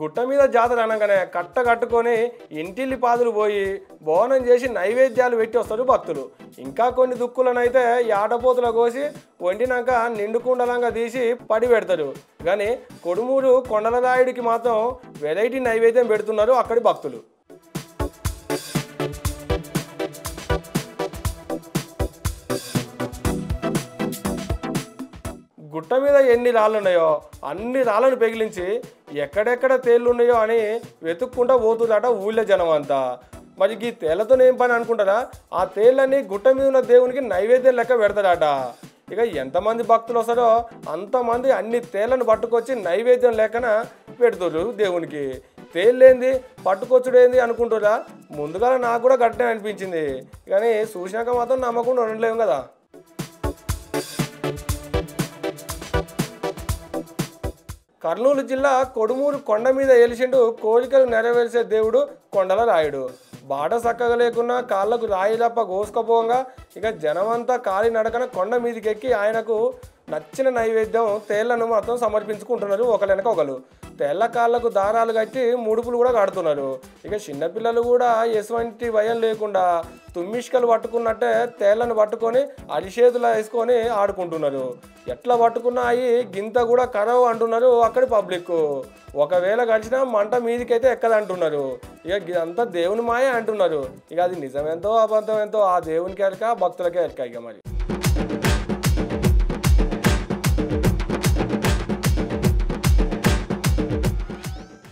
గుట్ట మీద జాతర అనగానే కట్ట కట్టుకొని ఇంటిల్లి పాదులు పోయి బోనం చేసి నైవేద్యాలు పెట్టి వస్తారు భక్తులు ఇంకా కొన్ని దుక్కులనైతే యాటపోతుల కోసి వండినాక నిండు కుండలంగా తీసి పడి పెడతారు కానీ కొడుమూరు కొండలరాయుడికి మాత్రం వెరైటీ నైవేద్యం పెడుతున్నారు అక్కడి భక్తులు గుట్ట మీద ఎన్ని రాళ్ళు ఉన్నాయో అన్ని రాళ్ళను పెగిలించి ఎక్కడెక్కడ తేళ్ళు ఉన్నాయో అని వెతుక్కుంటా పోతుందట ఊళ్ళో జనం అంతా మరి ఈ తేళ్లతో ఏం పని అనుకుంటారా ఆ తేళ్ళని గుట్ట మీద ఉన్న దేవునికి నైవేద్యం లెక్క పెడతాడట ఇక ఎంతమంది భక్తులు వస్తారో అంతమంది అన్ని తేళ్లను పట్టుకొచ్చి నైవేద్యం లెక్కన పెడుతురు దేవునికి తేళ్ళేంది పట్టుకొచ్చుడేంది అనుకుంటురా ముందుగా నాకు కూడా గట్టే అనిపించింది కానీ చూసినాక మాత్రం నమ్మకుండా ఉండలేము కదా కర్నూలు జిల్లా కొడుమూరు కొండ మీద ఎలిసిండు కోరికలు నెరవేర్చే దేవుడు కొండల రాయుడు బాట చక్కగా లేకున్నా కాళ్ళకు రాయి తప్ప కోసుకపోగా ఇక జనమంతా కాలి నడకన కొండ మీదకి ఎక్కి ఆయనకు నచ్చిన నైవేద్యం తేళ్లను మాత్రం సమర్పించుకుంటున్నారు ఒకరినక ఒకరు తెల్ల కాళ్ళకు దారాలు కట్టి ముడుపులు కూడా కడుతున్నారు ఇక చిన్నపిల్లలు కూడా ఎటువంటి భయం లేకుండా తుమ్మిష్కలు పట్టుకున్నట్టే తేళ్లను పట్టుకొని అరిచేతులు వేసుకొని ఆడుకుంటున్నారు ఎట్లా పట్టుకున్నా అయి గింత కూడా కరవు అంటున్నారు అక్కడి పబ్లిక్ ఒకవేళ కలిసినా మంట మీదికైతే ఎక్కదంటున్నారు ఇక ఇదంతా దేవుని మాయ అంటున్నారు ఇక అది నిజమేంతో అబద్ధం ఎంతో ఆ దేవునికి ఎరక భక్తులకే ఎరక ఇక మరి